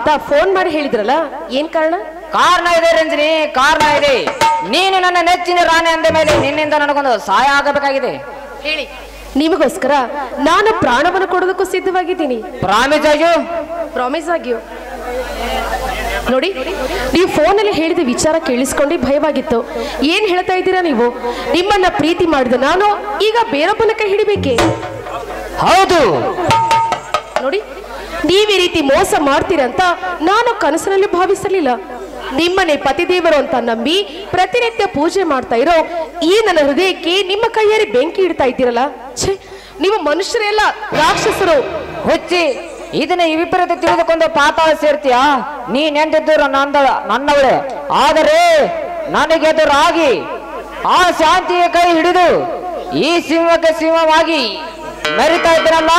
ಅಂತ ಫೋನ್ ಮಾಡಿ ಹೇಳಿದ್ರಲ್ಲ ಏನ್ ಕಾರಣ ಕಾರಣ ಇದೆ ರಂಜನಿ ಕಾರಣ ಇದೆ ನೀನು ನನ್ನ ನೆಚ್ಚಿನ ರಾಣಿ ಅಂದ ಮೇಲೆ ನಿನ್ನಿಂದ ನನಗೊಂದು ಸಹಾಯ ಆಗಬೇಕಾಗಿದೆ ಹೇಳಿ ನಿಮಗೋಸ್ಕರ ನಾನು ಪ್ರಾಣವನ್ನು ಕೊಡೋದಕ್ಕೂ ಸಿದ್ಧವಾಗಿದ್ದೀನಿ ಪ್ರಾಮಿಸ್ ಅಯ್ಯೋ ಪ್ರಾಮಿಸ್ ಆಗಿಯೂ ನೋಡಿ ನೀವು ಫೋನಲ್ಲಿ ಹೇಳಿದ ವಿಚಾರ ಕೇಳಿಸ್ಕೊಂಡು ಭಯವಾಗಿತ್ತು ಏನ್ ಹೇಳ್ತಾ ಇದ್ದೀರಾ ನೀವು ನಿಮ್ಮನ್ನ ಪ್ರೀತಿ ಮಾಡಿದ ನಾನು ಈಗ ಬೇರೊಬ್ಬನ ಕೈ ಹಿಡಿಬೇಕೆ ಹೌದು ನೋಡಿ ನೀವ್ ಈ ರೀತಿ ಮೋಸ ಮಾಡ್ತೀರಂತ ನಾನು ಕನಸಿನಲ್ಲಿ ಭಾವಿಸಲಿಲ್ಲ ನಿಮ್ಮನೆ ಪತಿದೇವರು ಅಂತ ನಂಬಿ ಪ್ರತಿನಿತ್ಯ ಪೂಜೆ ಮಾಡ್ತಾ ಇರೋ ಈ ನನ್ನ ಹೃದಯಕ್ಕೆ ನಿಮ್ಮ ಕೈಯಾರಿ ಬೆಂಕಿ ಇಡ್ತಾ ಇದ್ದೀರಲ್ಲ ಛೇ ನೀವು ಮನುಷ್ಯರೆಲ್ಲ ರಾಕ್ಷಸರು ಹುಚ್ಚಿ ಇದನ್ನ ಈ ವಿಪರೀತ ತಿಳಿದುಕೊಂಡು ಪಾತಾಳ ಸೇರ್ತೀಯ ನೀ ನೆಂದಿದ್ದು ನಂದ ನನ್ನವಳೆ ಆದರೆ ನನಗೆದುರಾಗಿ ಆ ಶಾಂತಿಯ ಕೈ ಹಿಡಿದು ಈ ಸಿಂಹಕ್ಕೆ ಸಿಂಹವಾಗಿ ಮೆರಿತಾ ಇದ್ದನಲ್ಲ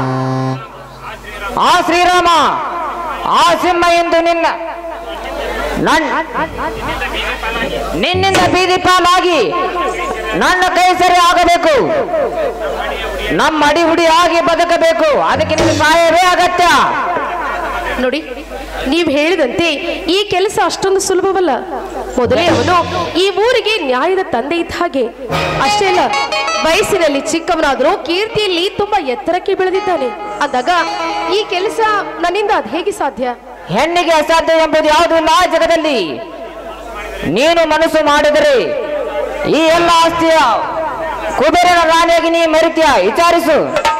ಆ ಶ್ರೀರಾಮ ಆ ಸಿಂಹ ಎಂದು ನಿನ್ನ ನನ್ ನಿನ್ನಿಂದ ಬೀದಿ ಪಾಲಾಗಿ ನನ್ನ ಕೈ ಸರಿ ಆಗಬೇಕು ನಮ್ಮ ಅಡಿ ಹುಡಿ ಆಗಿ ಬದುಕಬೇಕು ಅದಕ್ಕೆ ನಿನ್ನ ಸಹಾಯವೇ ಅಗತ್ಯ ನೋಡಿ ನೀವು ಹೇಳಿದಂತೆ ಈ ಕೆಲಸ ಅಷ್ಟೊಂದು ಸುಲಭವಲ್ಲ ಮೊದಲೇ ಅವನು ಈ ಊರಿಗೆ ನ್ಯಾಯದ ತಂದೆ ಇದ್ದ ಹಾಗೆ ಅಷ್ಟೇ ಅಲ್ಲ ವಯಸ್ಸಿನಲ್ಲಿ ಚಿಕ್ಕವನಾದರೂ ಕೀರ್ತಿಯಲ್ಲಿ ತುಂಬಾ ಎತ್ತರಕ್ಕೆ ಬೆಳೆದಿದ್ದಾನೆ ಅಂದಾಗ ಈ ಕೆಲಸ ನನ್ನಿಂದ ಅದು ಹೇಗೆ ಸಾಧ್ಯ ಹೆಣ್ಣಿಗೆ ಅಸಾಧ್ಯ ಎಂಬುದು ಯಾವುದೂ ಇಲ್ಲ ಆ ಜಗದಲ್ಲಿ ನೀನು ಮನಸ್ಸು ಮಾಡಿದರೆ ಈ ಎಲ್ಲ ಆಸ್ತಿಯ ಕುಬೇರನ ರಾಣಿಯಾಗಿ ನೀ ಮರಿತೀಯ ವಿಚಾರಿಸು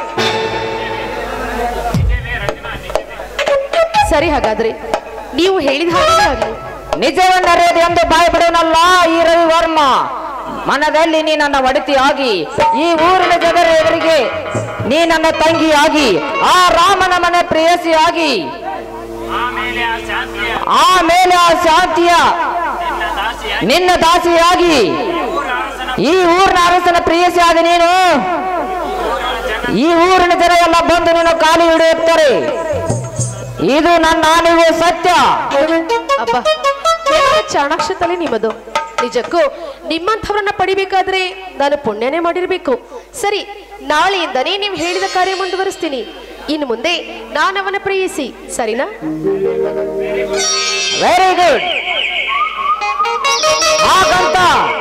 ಸರಿ ಹಾಗಾದ್ರೆ ನೀವು ಹೇಳಿದ ಹಾಗೆ ಆಗ್ಲಿ. ನಿಜವನ್ನರಿಯದು ಎಂದು ಬಾಯಿ ಬಿಡುವನಲ್ಲ ಈ ರವಿವರ್ಮ ಮನದಲ್ಲಿ ನೀ ನನ್ನ ಒಡತಿಯಾಗಿ ಈ ಊರಿನ ಜನರ ಎದುರಿಗೆ ನೀ ನನ್ನ ತಂಗಿಯಾಗಿ ಆ ರಾಮನ ಮನೆ ಪ್ರೇಯಸಿಯಾಗಿ ಆಮೇಲೆ ಆ ಶಾಂತಿಯ ಆಮೇಲೆ ಆ ಶಾಂತಿಯ ನಿನ್ನ ದಾಸಿಯಾಗಿ ನಿನ್ನ ದಾಸಿಯಾಗಿ ಊರ ಅರಸನ ಈ ಊರಿನ ಅರಸನ ಪ್ರೇಯಸಿಯಾದ ನೀನು ಈ ಊರಿನ ಜನ ಎಲ್ಲ ಬಂದು ನಿನ್ನ ಕಾಲು ಹಿಡಿಯುತ್ತಾರೆ ಇದು ನನ್ನ ಆನೆಗೂ ಸತ್ಯ ಅಬ್ಬ ಯಾವ ಚಾಣಾಕ್ಷ ತಲೆ ನಿಮ್ಮದು ನಿಜಕ್ಕೂ ನಿಮ್ಮಂಥವ್ರನ್ನ ಪಡಿಬೇಕಾದ್ರೆ ನಾನು ಪುಣ್ಯನೇ ಮಾಡಿರ್ಬೇಕು ಸರಿ ನಾಳೆಯಿಂದನೇ ನೀವು ಹೇಳಿದ ಕಾರ್ಯ ಮುಂದುವರಿಸ್ತೀನಿ ಇನ್ನು ಮುಂದೆ ನಾನು ಅವನ ಪ್ರೇಯಿಸಿ ಸರಿನಾ ವೆರಿ ಗುಡ್ ಹಾಗಂತ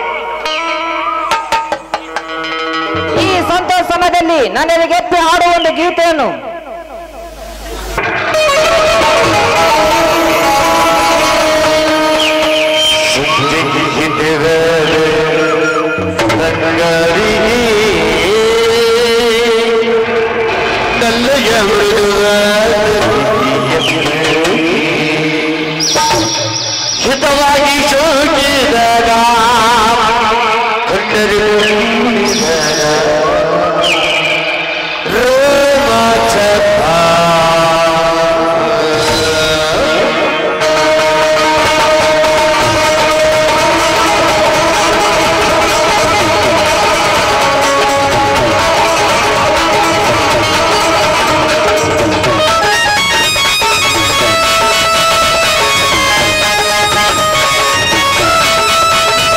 ಈ ಸಂತೋಷ ಸಮಯದಲ್ಲಿ ನನಗೆ ಎತ್ತಿ ಹಾಡುವ ಒಂದು ಗೀತೆಯನ್ನು ಹಿತವಾಗಿ ಶೋಕಿದಾಗ ಿ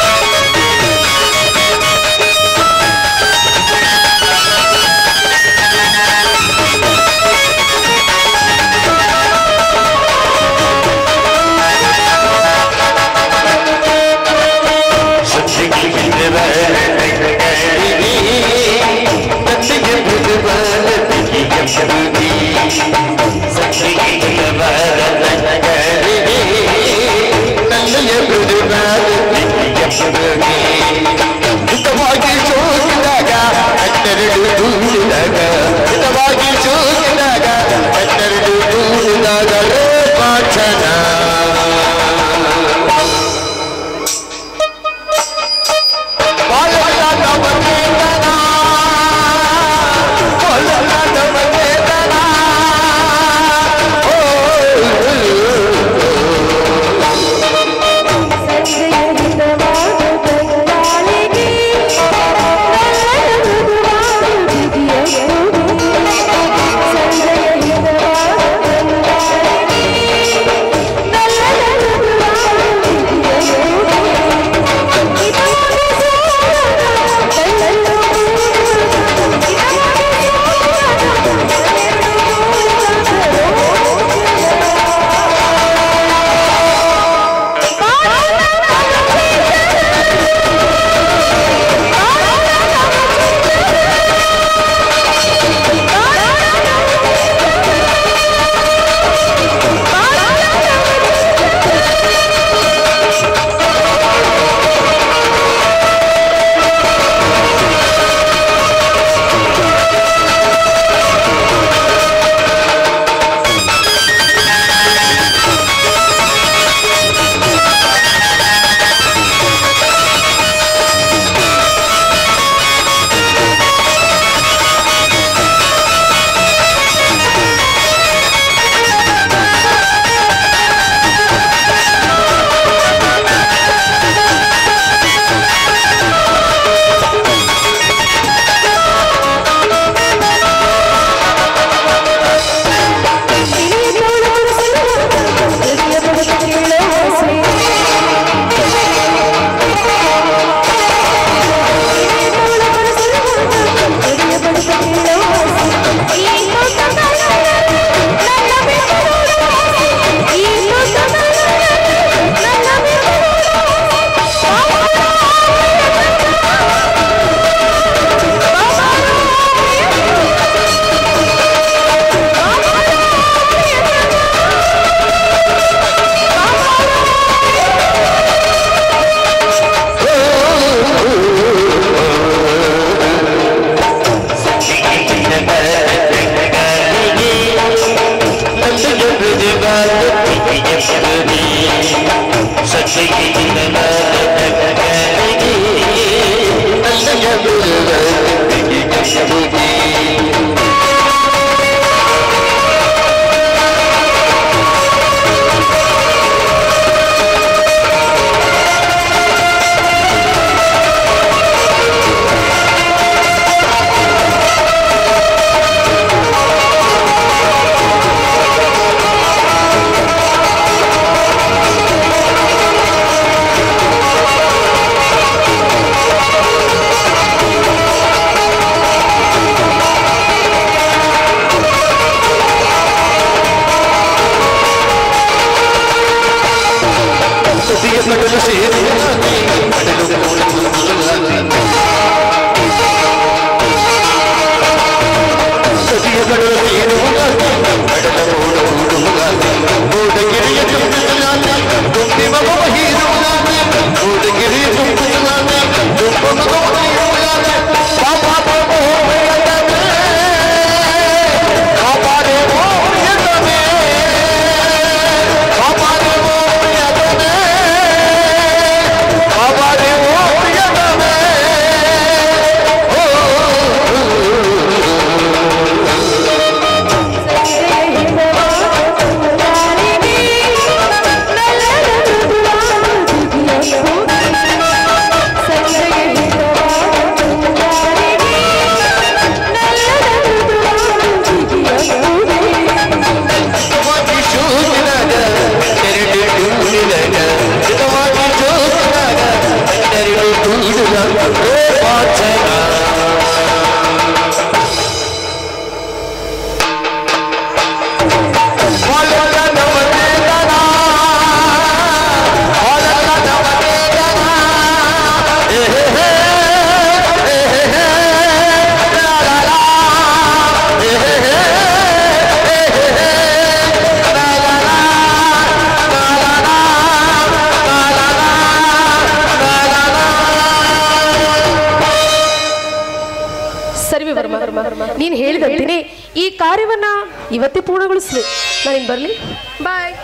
ಸರಿ ವರ್ಮ ನೀನು ಹೇಳಿದಂತೆಯೇ ಈ ಕಾರ್ಯವನ್ನ ಇವತ್ತೇ ಪೂರ್ಣಗೊಳಿಸ್ಲಿ ನಾನಿನ್ ಬರ್ಲಿ ಬಾಯ್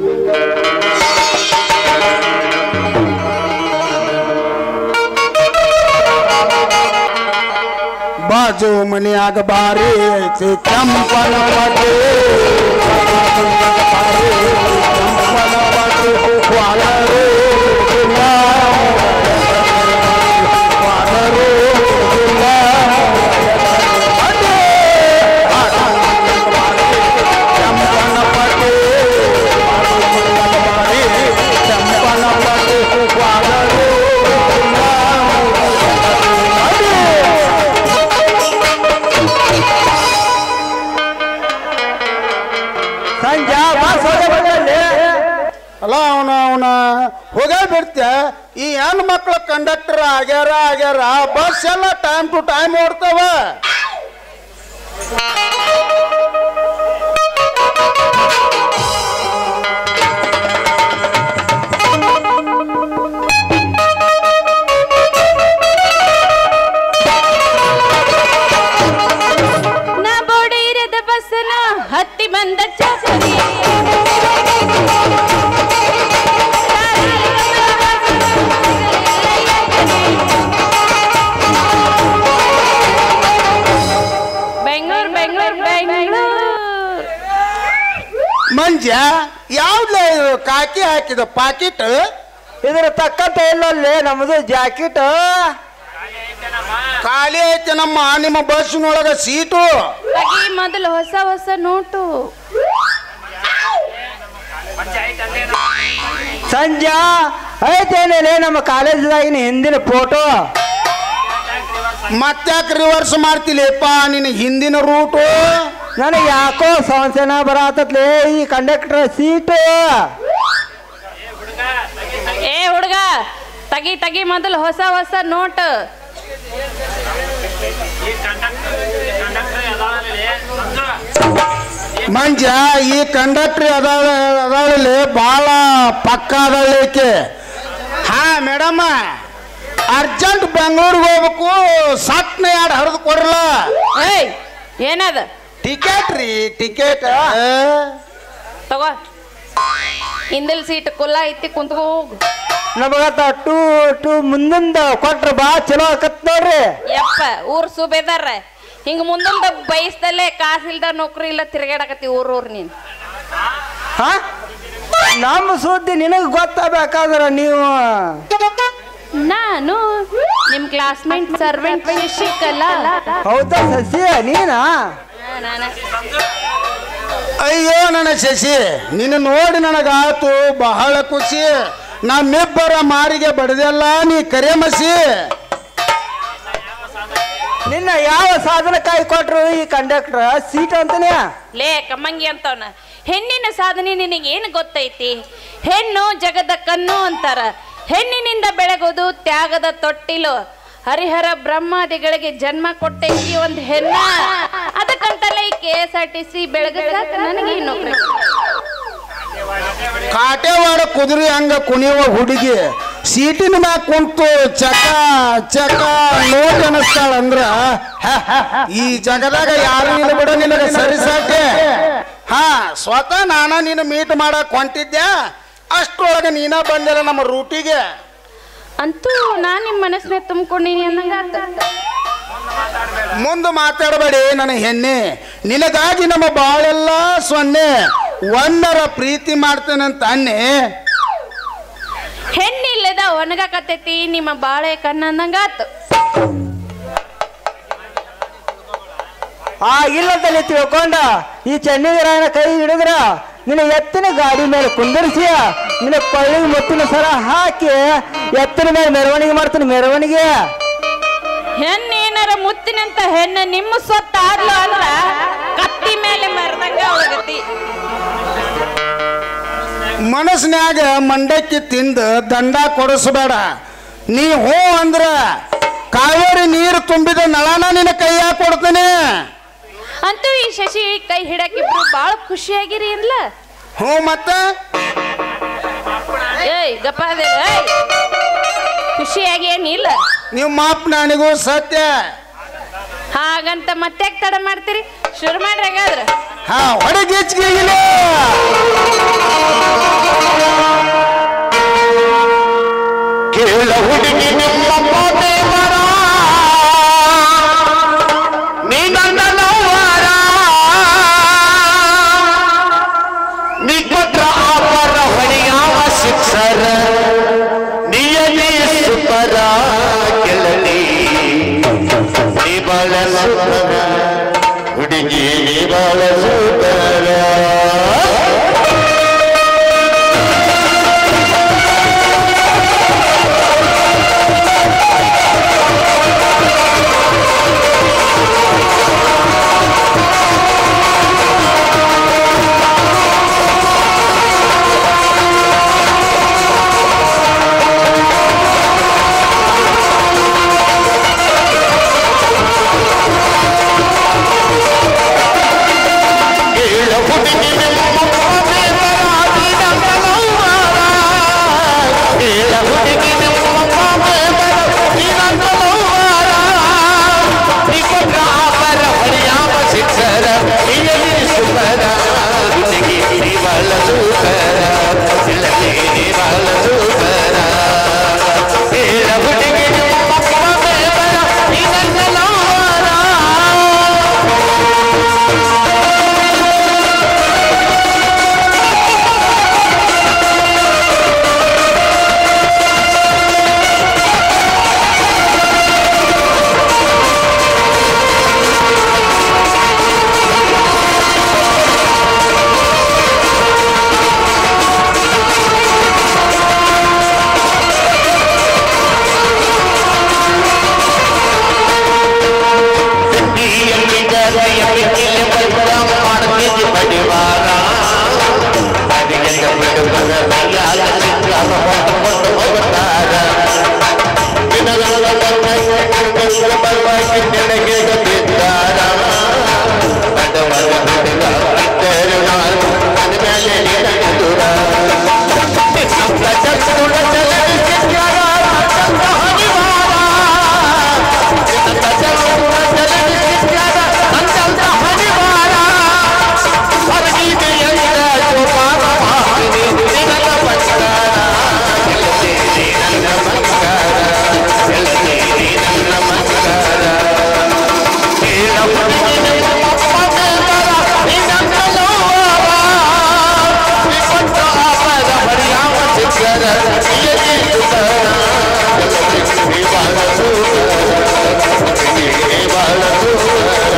ಬಾಜು ಮನೆಯಾಗ ಬಾರಿ ಐತಿ ಕೆಂಪನ ಬಟ್ಟೆ ಕೆಂಪನ ಬಟ್ಟೆ ವಾಲರು ಇಲ್ಲ. ವಾಲರು ಇಲ್ಲ. ಬಟ್ಟೆ. ಕೆಂಪನ ಬಟ್ಟೆ ಬಾರಿ ಕೆಂಪನ ಬಟ್ಟೆ ವಾಲರು ಇಲ್ಲ. ಬಟ್ಟೆ. ಸಂಜೆ ಬಸ್ ಹೋಗೇ ಬಂದಲ್ಲಿ ಅಲ್ಲ ಅವನ ಅವನ ಹೋಗೇ ಬಿಡ್ತೆ ಈ ಹೆಣ್ಣು ಮಕ್ಳ ಕಂಡಕ್ಟರ್ ಆಗ್ಯಾರ ಆಗ್ಯಾರ ಬಸ್ ಎಲ್ಲ ಟೈಮ್ ಟು ಟೈಮ್ ಓಡ್ತಾವ ನಾ ಬೋರ್ಡ್ ಇರದ ಬಸ್ನ ಹತ್ತಿ ಬಂದ ಚಾಕರಿ ಬೆಂಗಳೂರು ಬೆಂಗಳೂರು ಬೆಂಗಳೂರು ಮಂಜ ಯಾವ್ದು ಕಾಕಿ ಹಾಕಿದ ಪಾಕಿಟ್ ಇದರ ತಕ್ಕಂತೆ ಇಲ್ಲಲ್ಲೇ ನಮ್ದು ಜಾಕೆಟ್ ಖಾಲಿ ಐತೆ ನಮ್ಮ ನಿಮ್ಮ ಬಸ್ಸಿನೊಳಗ ಸೀಟು ತಗಿ ಮೊದಲು ಹೊಸ ಹೊಸ ನೋಟು ಸಂಜಾ ಐತೇನೇನೆ ನಮ್ಮ ಕಾಲೇಜದಾಗಿನ ಹಿಂದಿನ ಫೋಟೋ ಮತ್ತ್ಯಾಕೆ ರಿವರ್ಸ್ ಮಾಡ್ತಿಲಿಪ್ಪ ನಿನ್ನ ಹಿಂದಿನ ರೂಟು ನನಗೆ ಯಾಕೋ ಸಂಸನ ಬರತ್ತಲೇ ಈ ಕಂಡಕ್ಟರ್ ಸೀಟು ಏ ಹುಡುಗ ತಗಿ ತಗಿ ಮೊದಲು ಹೊಸ ಹೊಸ ನೋಟ್ ಈ ಕಂಡಕ್ಟರ್ ಕಂಡಕ್ಟರ್ ಅದಾವಲ್ಲಿ ಅಂದ್ರು ಮಂಜ ಈ ಕಂಡಕ್ಟ್ರಿ ಅದಾಳ ಅದಾಳಲ್ಲಿ ಭಾಳ ಪಕ್ಕ ಅದಾಳಿಕೆ ಹಾ ಮೇಡಮ್ಮ ಅರ್ಜೆಂಟ್ ಬೆಂಗಳೂರಿಗೆ ಹೋಗ್ಬೇಕು ಸಟ್ನ ಎರಡು ಹರಿದು ಕೊಡ್ರಲ್ಲ ಏಯ್ ಏನದ ಟಿಕೆಟ್ ರೀ ಟಿಕೆಟ್ ತಗೋ ಹಿಂದಲ್ ಸೀಟ್ ಕುಲ್ಲ ಐತಿ ಕುಂತ್ಕೋ ಹೋಗು ನಮಗತ್ತ ಟೂ ಟೂ ಮುಂದಿಂದ ಕೊಟ್ರ ಬಾ ಚಲೋ ಆಕತ್ ನೋಡ್ರಿ ಯಪ್ಪ ಊರ್ ಸುಬೇದಾರ ಹಿಂಗ ಮುಂದೊಂದ ಬಯಸ್ದಲ್ಲೇ ಕಾಸಿಲ್ದ ನೌಕರಿ ಇಲ್ಲ ತಿರ್ಗಾಡಕತ್ತಿ ಊರ್ ಊರ್ ನೀನ್ ಹಾ ನಮ್ಮ ಸುದ್ದಿ ನಿನಗ್ ಗೊತ್ತಾಗಬೇಕಾದ್ರ ನೀವು ನಾನು ನಿಮ್ ಕ್ಲಾಸ್ಮೇಟ್ ಸರ್ವೆಂಟ್ ಶಶಿಕಲಾ ಹೌದಾ ಸಸಿ ನೀನಾ ನಾನ ಅಯ್ಯೋ ನನ್ನ ಶಶಿ ನಿನ್ನ ನೋಡಿ ನನಗಾತು ಬಹಳ ಖುಷಿ ನಮ್ಮಿಬ್ಬರ ಮಾರಿಗೆ ಬಡದೆಲ್ಲ ನೀ ಕರೆ ಮಸಿ ನಿನ್ನ ಯಾವ ಸಾಧನಕ್ಕಾಗಿ ಕೊಟ್ರು ಈ ಕಂಡಕ್ಟರ್ ಸೀಟ್ ಅಂತಾನೆ ಲೇ ಕಮ್ಮಂಗಿ ಅಂತವನ ಹೆಣ್ಣಿನ ಸಾಧನೆ ನಿನಗೆ ಏನು ಗೊತ್ತೈತಿ ಹೆಣ್ಣು ಜಗದ ಕಣ್ಣು ಅಂತಾರ ಹೆಣ್ಣಿನಿಂದ ಬೆಳಗೋದು ತ್ಯಾಗದ ತೊಟ್ಟಿಲು ಹರಿಹರ ಬ್ರಹ್ಮಾದಿಗಳಿಗೆ ಜನ್ಮ ಕೊಟ್ಟೈತಿ ಒಂದು ಹೆಣ್ಣ ಅದಕ್ಕಂತಲೇ ಈ K S R T C ಬೆಳಗಸಾಕ ನನಗೆ ಈ ನೌಕರಿ ಕಾಟೇವಾಡ ಕುದುರೆ ಹಂಗ ಕುಣಿಯುವ ಹುಡುಗಿ ಸೀಟಿನ ಮ್ಯಾಗ ಕುಂತು ಚಕ ಚಕ ನೋಟ್ ಅನಸ್ತಾಳ ಅಂದ್ರ ಹ, ಈ ಜಗದಾಗ ಯಾರು ಇಲ್ಲ ಬಿಡ ನಿನಗೆ ಸರಿಸಾಕೆ ಹಾ ಸ್ವತಃ ನಾನ ನೀನು ಮೀಟ್ ಮಾಡಕ್ ಹೊಂಟಿದ್ದೆ ಅಷ್ಟ್ರೊಳಗೆ ನೀನ ಬಂದಿಲ್ಲ ನಮ್ಮ ರೂಟಿಗೆ ಅಂತೂ ನಾನು ನಿಮ್ಮ ಮನಸ್ಸಿನ ತುಂಬಿಕೊಂಡಿನಿ ಅನ್ನಂಗಾತ ಮುಂದೆ ಮಾತಾಡಬೇಡಿ ನನ್ನ ಹೆಣ್ಣೆ ನಿನಗಾಗಿ ನಮ್ಮ ಬಾಳೆಲ್ಲ ಸೊನ್ನೆ ಒಂದರ ಪ್ರೀತಿ ಮಾಡ್ತೇನಂತ ಅನ್ನೆ ಹೆಣ್ಣಿಲ್ಲದ ಒಣಗಾಕತೈತಿ ನಿಮ್ಮ ಬಾಳೆ ಕಣ್ಣಂದಂಗಾತು ಆ ಇಲ್ಲಂತ ತಿಳ್ಕೊಂಡ ಈ ಚೆನ್ನಿಗರಾಯನ ಕೈ ಹಿಡಿದ್ರ ನಿನ್ನ ಎತ್ತಿನ ಗಾಡಿ ಮೇಲೆ ಕುಂದರ್ಸಿ ನಿನ್ನ ಕೊಳ್ಳಿಗೆ ಮುತ್ತಿನ ಸರ ಹಾಕಿ ಎತ್ತಿನ ಮೇಲೆ ಮೆರವಣಿಗೆ ಮಾಡ್ತೀನಿ ಮೆರವಣಿಗೆ ಹೆಣ್ಣೇನಾರ ಮುತ್ತಿನಂತ ಹೆಣ್ಣು ನಿಮ್ಮ ಸ್ವತ್ತ ಆದ್ಲು ಅಂದ್ರ ಕತ್ತಿ ಮೇಲೆ ಮರದಂಗ ಹೋಗತಿ ಮನಸ್ನ್ಯಾಗ ಮಂಡಕ್ಕಿ ತಿಂದು ದಂಡ ಕೊಡಿಸ್ಬೇಡ ನೀ ಹ್ಞೂ ಅಂದ್ರ ಕಾವೇರಿ ನೀರು ತುಂಬಿದ ನಳನ ನಿನ್ನ ಕೈಯಾಗ ಕೊಡ್ತೀನಿ ಅಂತೂ ಈ ಶಶಿ ಕೈ ಹಿಡಕಿಬ್ರು ಬಾಳ ಖುಷಿಯಾಗಿರಿ ಅನ್ಲ ಹ್ಞೂ ಮತ್ತೆ ಏಯ್ ಗಪ್ಪ ಅದೇ, ಏಯ್ ಖುಷಿಯಾಗಿ ಏನಿಲ್ಲ ನೀವು ಮಾಪ್ ನನಗೂ ಸತ್ಯ ಹಾಗಂತ ಮತ್ತೆ ತಡ ಮಾಡ್ತೀರಿ ಶುರು ಮಾಡ್ರಿ ಹಾಗಾದ್ರೆ ಹಾ ಹೊಡಗಿಚ್ಗಿಲ್ಲ ಕೇಳ ಹುಡುಗಿ ನಿಮ್ಮ ಕೋಟೆ ಮರ ನೀ ನನ್ನ ನೋವಾರ ನೀ ಕೊಟ್ರ ಆಪರ ಹೊಣೆಯಾವ ಶಿಕ್ಷರ ನಿಯತಿ ಸುಪರ ಗೆಳಲಿ ನೀ ಬಾಳ ಸುತರ ಹುಡುಗಿ ನೀ ಬಾಳ ಸುತರ ¡Vamos! ಶಿಖರ ನಿಯತಿ ಸುತರ ಗೆಳತಿ ಬಾಳ ಸುಂದರ ಬಾಳ ಸುಂದರ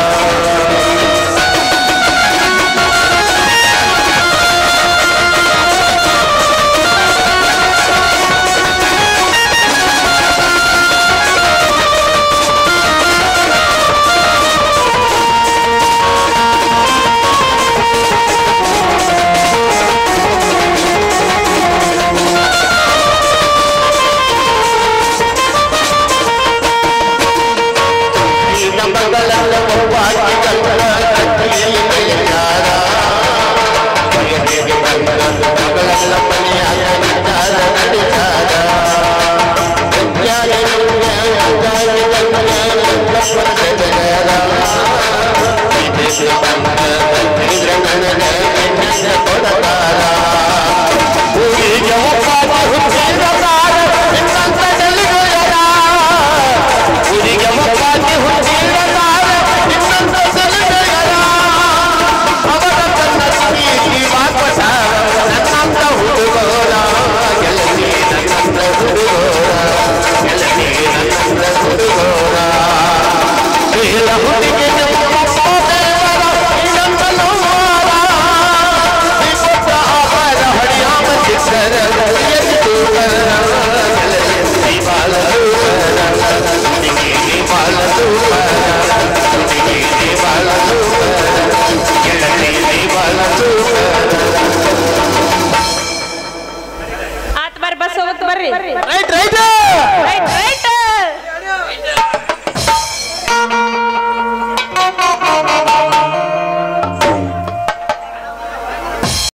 ನಿನ್ನ ಮಗಳಲ್ಲ ಒಬ್ಬಾಕಿ ಗಂಡ ಕತ್ತಿಯಲ್ಲಿ ಕೈಯಾರ ಮಗನಿಗೆ ಬಂದ ಮಗಳಲ್ಲ ಮನೆಯಾಗ ನಿಂತಾರ ನಡಿತಾರ ವಿದ್ಯಾಲಯ ವಿದ್ಯಾಲಯ ಗಂಗಪ್ಪನ ಬೆದರ ವಿದೇಶ ಬಂದ ತಂದ್ರೆ ನನಗೆ ನಿನ್ನ ಕೊಡತಾರ ಊರಿಗೆ ಒಬ್ಬಾಕಿ ಹುಟ್ಟಿರತಾರ ನಿನ್ನಂತ ಡೆಲಿವರ ಊರಿಗೆ ಒಬ್ಬಾಕಿ ಹುಟ್ಟಿರತಾರ ನಿನ್ನಂತ ಡೆಲಿವರ ಅವರ ತನ್ನ ಪ್ರೀತಿ ವಾಪಸಾರ ನನ್ನಂತ ಹುಡುಗೋರ ಗೆಳತಿ ನನ್ನಂತ ಹುಡುಗೋರ ಗೆಳತಿ ನನ್ನಂತ ಹುಡುಗೋರ ಇಲ್ಲ ಹುಡುಗಿ ನಮ್ಮ ದೇವರ ಇನ್ನಂತ ನೋವಾರ ನಿಮ್ಮತ್ತ ಆಹಾರ ಹರಿಯಾಮ ಶಿಕ್ಷರ ಎಲ್ಲಿ ತೂಕರ ಗೆಳತಿ ಬಾಲ ತೂಕರ ಹುಡುಗಿ ಬಾಲ ತೂಕರ ಹುಡುಗಿ ಬಾಲ ತೂಕರ ಗೆಳತಿ ಬಾಲ ತೂಕರ ಆತ್ ಬರ್ರಿ ಬಸ್ ಹೋಗುತ್ತೆ ಬರ್ರಿ ರೈಟ್ ರೈಟ್ ರೈಟ್